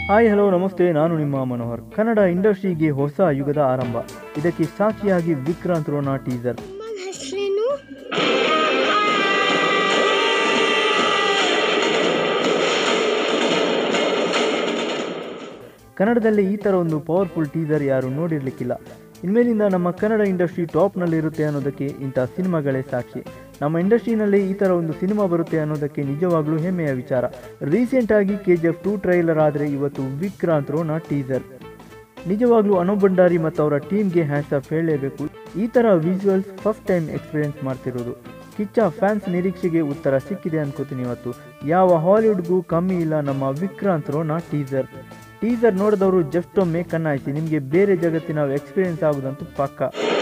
hi hello ನಮಸ್ತೆ ನಾನು ನಿಮ್ಮ ಮನೋಹರ್ ಕನ್ನಡ ಇಂಡಸ್ಟ್ರಿಗೆ ಹೊಸ ಯುಗದ ಆರಂಭ ಇದಕ್ಕೆ ಸಾಕ್ಷಿಯಾಗಿ ವಿಕ್ರಾಂತ್ ರೋಣ ಟೀಸರ್ ಅಮ್ಮನ ಹೆಸರೇನು ಕನ್ನಡದಲ್ಲಿ ಈ ಥರ ಒಂದು ಪವರ್ಫುಲ್ ಟೀಸರ್ ಯಾರು ನೋಡಿರ್ಲಿಕ್ಕಿಲ್ಲ ಇನ್ಮೇಲಿಂದ ನಮ್ಮ ಕನ್ನಡ ಇಂಡಸ್ಟ್ರಿ ಟಾಪ್ನಲ್ಲಿರುತ್ತೆ ಅನ್ನೋದಕ್ಕೆ ಇಂಥ ಸಿನಿಮಾಗಳೇ ಸಾಕ್ಷಿ ನಮ್ಮ ಇಂಡಸ್ಟ್ರಿನಲ್ಲಿ ಈ ಥರ ಒಂದು ಸಿನಿಮಾ ಬರುತ್ತೆ ಅನ್ನೋದಕ್ಕೆ ನಿಜವಾಗ್ಲೂ ಹೆಮ್ಮೆಯ ವಿಚಾರ ರೀಸೆಂಟಾಗಿ K G F two trailer ಆದರೆ ಇವತ್ತು ವಿಕ್ರಾಂತ್ ರೋಣ ಟೀಸರ್ ನಿಜವಾಗ್ಲೂ ಅನು ಭಂಡಾರಿ ಮತ್ತು ಅವರ ಟೀಮ್ಗೆ ಹ್ಯಾಂಡ್ಸ್ ಆಫ್ ಹೇಳಲೇಬೇಕು ಈ ಥರ ವಿಜುವಲ್ಸ್ ಫಸ್ಟ್ ಟೈಮ್ ಎಕ್ಸ್ಪೀರಿಯನ್ಸ್ ಮಾಡ್ತಿರೋದು ಕಿಚ್ಚ ಫ್ಯಾನ್ಸ್ ನಿರೀಕ್ಷೆಗೆ ಉತ್ತರ ಸಿಕ್ಕಿದೆ ಅನ್ಕೋತೀನಿ ಇವತ್ತು ಯಾವ ಹಾಲಿವುಡ್ಗೂ ಕಮ್ಮಿ ಇಲ್ಲ ನಮ್ಮ ವಿಕ್ರಾಂತ್ ರೋಣ ಟೀಸರ್ ಟೀಸರ್ ನೋಡಿದವರು ಜಸ್ಟ್ ಒಮ್ಮೆ ಕಣ್ಣಾಯಿಸಿ ನಿಮಗೆ ಬೇರೆ ಜಗತ್ತಿನ ಎಕ್ಸ್ಪೀರಿಯನ್ಸ್ ಆಗೋದಂತೂ ಪಕ್ಕ